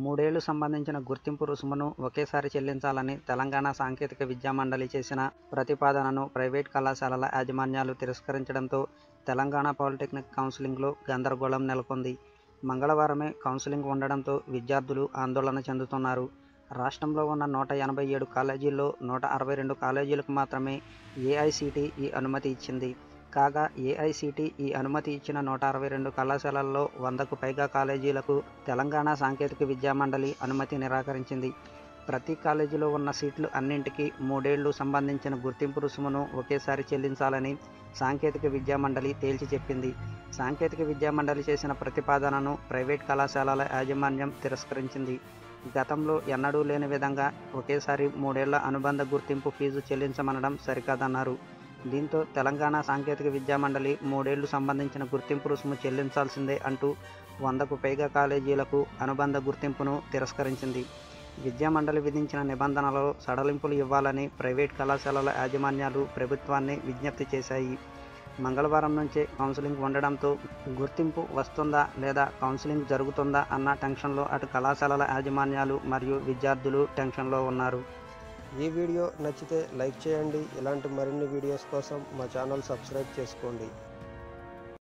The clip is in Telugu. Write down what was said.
మూడేళ్లు సంబంధించిన గుర్తింపు రుసుమును ఒకేసారి చెల్లించాలని తెలంగాణ సాంకేతిక విద్యా మండలి చేసిన ప్రతిపాదనను ప్రైవేట్ కళాశాలల యాజమాన్యాలు తిరస్కరించడంతో తెలంగాణ పాలిటెక్నిక్ కౌన్సిలింగ్లో గందరగోళం నెలకొంది మంగళవారమే కౌన్సిలింగ్ ఉండడంతో విద్యార్థులు ఆందోళన చెందుతున్నారు రాష్ట్రంలో ఉన్న నూట ఎనభై ఏడు కాలేజీల్లో నూట అరవై రెండు కాలేజీలకు మాత్రమే ఏఐసిటిఈ అనుమతి ఇచ్చింది కాగా ఏఐసిటిఈ అనుమతి ఇచ్చిన నూట అరవై రెండు కళాశాలల్లో వందకు పైగా కాలేజీలకు తెలంగాణ సాంకేతిక విద్యా మండలి అనుమతి నిరాకరించింది ప్రతి కాలేజీలో ఉన్న సీట్లు అన్నింటికీ మూడేళ్లు సంబంధించిన గుర్తింపు రుసుమును ఒకేసారి చెల్లించాలని సాంకేతిక విద్యా మండలి తేల్చి చెప్పింది సాంకేతిక విద్యా మండలి చేసిన ప్రతిపాదనను ప్రైవేట్ కళాశాలల యాజమాన్యం తిరస్కరించింది గతంలో ఎన్నడూ లేని విధంగా ఒకేసారి మూడేళ్ల అనుబంధ గుర్తింపు ఫీజు చెల్లించమనడం సరికాదన్నారు దీంతో తెలంగాణ సాంకేతిక విద్యా మండలి మూడేళ్లు సంబంధించిన గుర్తింపు రుసుము చెల్లించాల్సిందే అంటూ వందకు పైగా కాలేజీలకు అనుబంధ గుర్తింపును తిరస్కరించింది విద్యా మండలి విధించిన నిబంధనలలో సడలింపులు ఇవ్వాలని ప్రైవేట్ కళాశాలల యాజమాన్యాలు ప్రభుత్వాన్ని విజ్ఞప్తి చేశాయి మంగళవారం నుంచే కౌన్సిలింగ్ ఉండడంతో గుర్తింపు వస్తుందా లేదా కౌన్సిలింగ్ జరుగుతుందా అన్న టెన్షన్లో అటు కళాశాలల యాజమాన్యాలు మరియు విద్యార్థులు టెన్షన్లో ఉన్నారు ఈ వీడియో నచ్చితే లైక్ చేయండి ఇలాంటి మరిన్ని వీడియోస్ కోసం మా ఛానల్ సబ్స్క్రైబ్ చేసుకోండి